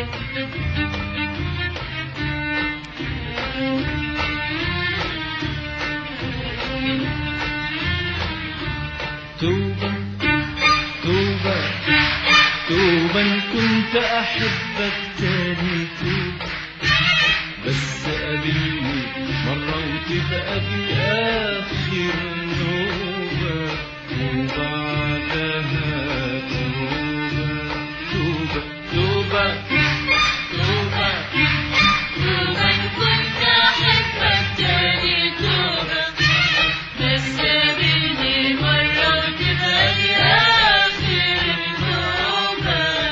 توبة توبة توبة إن كنت أحبك تاني توبة بس قابلني مرة وتبقى دي آخر نوبة وبعدها توبة توبة توبة توبة توبة إن كنت أحبك تاني توبة بس قابلني مرة وتبقى دي آخر توبة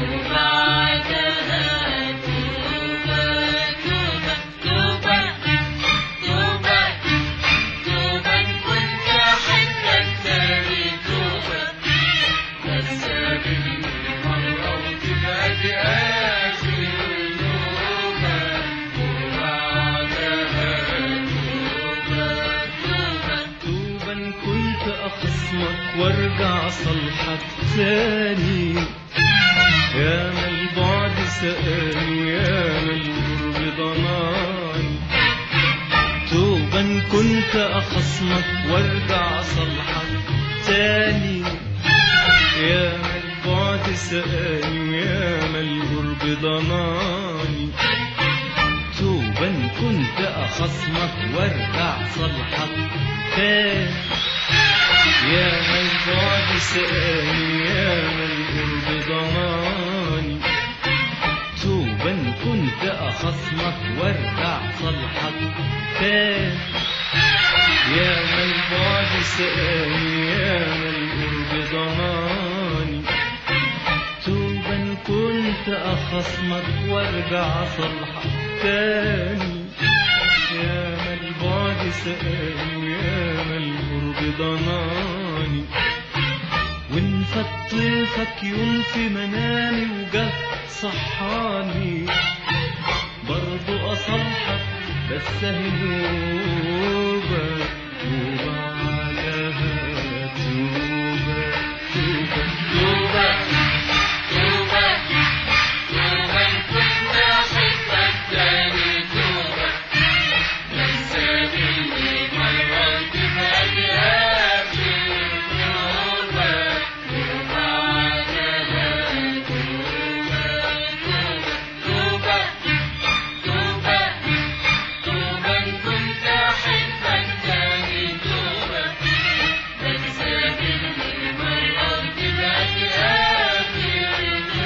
وبعدها توبة توبة توبة توبة توبة إن كنت أحبك تاني توبة بس قابلني مرة وتبقى دي آخر توبة وبعدها توبة توبة توبة إن كنت أخصمك وارجع صلحك تاني يا ما البعد سألني يا ما القرب ضناني توبة إن كنت أخصمك وارجع صلحك تاني يا ما البعد سألني يا ما القرب ضناني توبة إن كنت أخصمك وارجع صلحك تاني يا ما البعد سألني يا ما القرب ضناني توبة إن كنت أخصمك وارجع صلحك تاني يا ما البعد سألني يا ما القرب ضناني توبة إن كنت أخصمك وارجع صلحك تاني يا ما البعد سألني يا ما القرب ضناني وإن فطيفك يوم في منامي وجه صحاني برضو أصلحك بس هي نوبة وبعدها توبة توبة توبة توبة توبة إن كنت أحبك تاني توبة بس قابلني مرة وتبقى دي آخر توبة وبعدها توبة توبة توبة توبة إن كنت أحبك تاني توبة بس قابلني مرة وتبقى دي آخر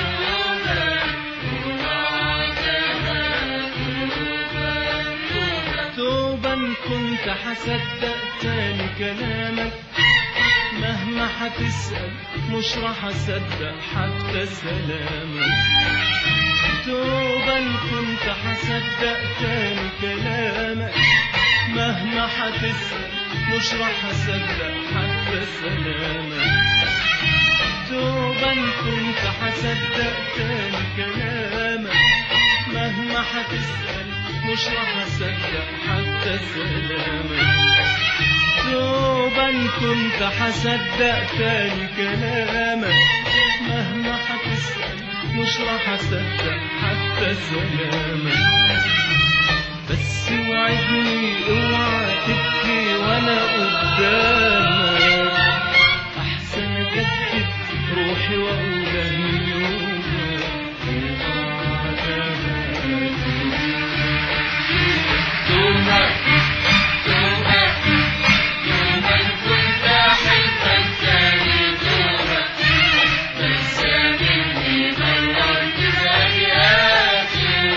توبة وبعدها توبة توبة توبة إن كنت حصدق تاني كلامك مهما حتسأل مش راح أصدق حتى سلامك توبة إن كنت حصدق تاني كلامك مهما حتسأل مش راح أصدق حتى سلامك توبة إن كنت حصدق تاني كلامك مهما حتسأل مش راح أصدق حتى سلامك توبة إن كنت حصدق تاني كلامك مهما حتسأل مش راح أصدق حتى سلامك بس وعدني اوعى تبكي وانا قدامك احسن اكذب روحي واقول هيوبة وبعدها توبة توبة توبة إن كنت أحبك تاني توبة بس قابلني مرة وتبقى دي آخر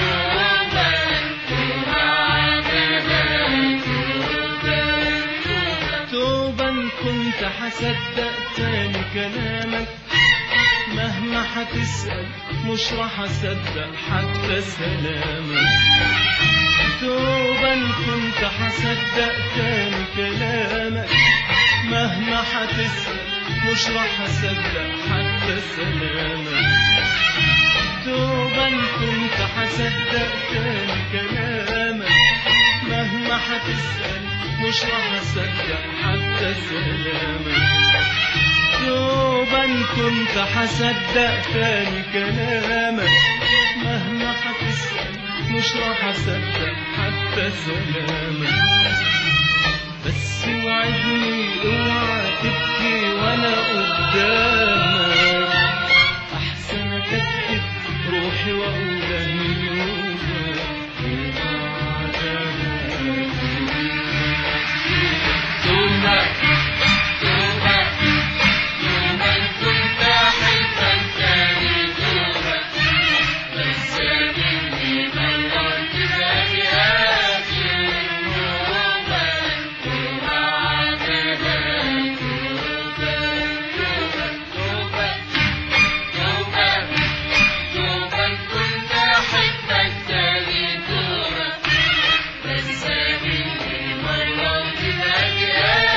توبة وبعدها توبة توبة توبة إن كنت حصدق تاني كلامك مهما حتسأل مش راح أصدق حتى سلامك توبة إن كنت حصدق تاني كلامك مهما حتسأل مش راح أصدق حتى سلامك توبة إن كنت حصدق تاني كلامك مهما حتسأل مش راح أصدق حتى سلامك توبة إن كنت حصدق تاني كلامك مهما هتسأل مش راح أصدق حتى سلامك بس وعدني اوعى تبكي وانا قدامك احسن اكتب روحي واقول نيوبك توبة توبة توبة كنت أحبك تاني توبة بس مني مرات زيها توبة توبة عذابك توبة توبة توبة توبة كنت أحبك تاني توبة بس مني مرات زيها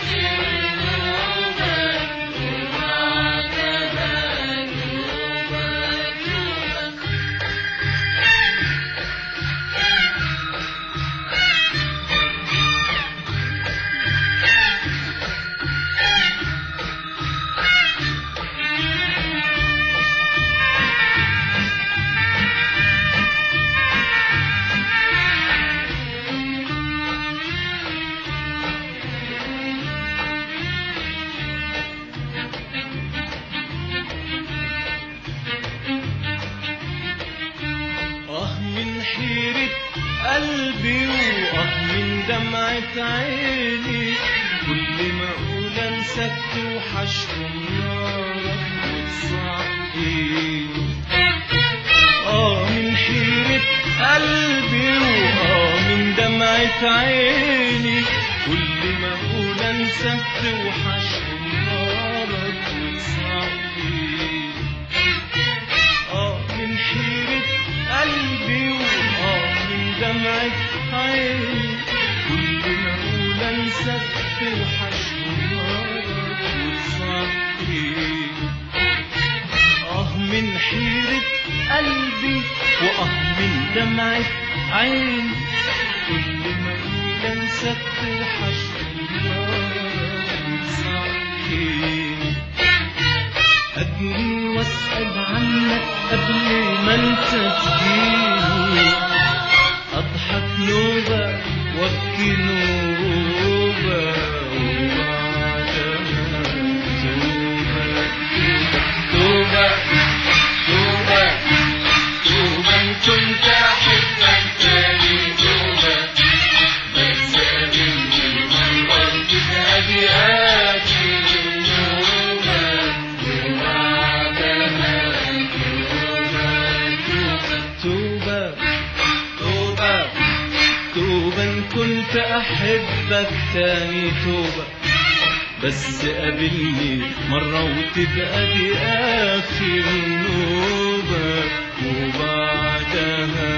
توبة توبة عذابك توبة توبة اه من حيرة قلبي واه من دمعة عيني كل ما اقول انساك توحشكم نارك وتصحيني اه من حيرة قلبي واه من دمعة عيني كل ما اقول انساك توحشكم نارك وتصحيني اه من حيرة قلبي واه من دمعة عيني كل ما اقول انساك توحشني نارك وتصحيني اه من حيرة قلبي واه من دمعة عيني كل ما اقول انساك توحشني نارك وتصحيني أجري وأسأل عنك قبل ما أنت تجيني أضحك نوبة وأبكي نوبة وبعدها توبة توبة توبة توبة كنت أحبك تاني توبة بس مني مرات أبياتي توبة وبعدها توبة توبة توبة توبة توبة إن كنت أحبك تاني توبة بس قابلني مرة وتبقى دي آخر نوبة وبعدها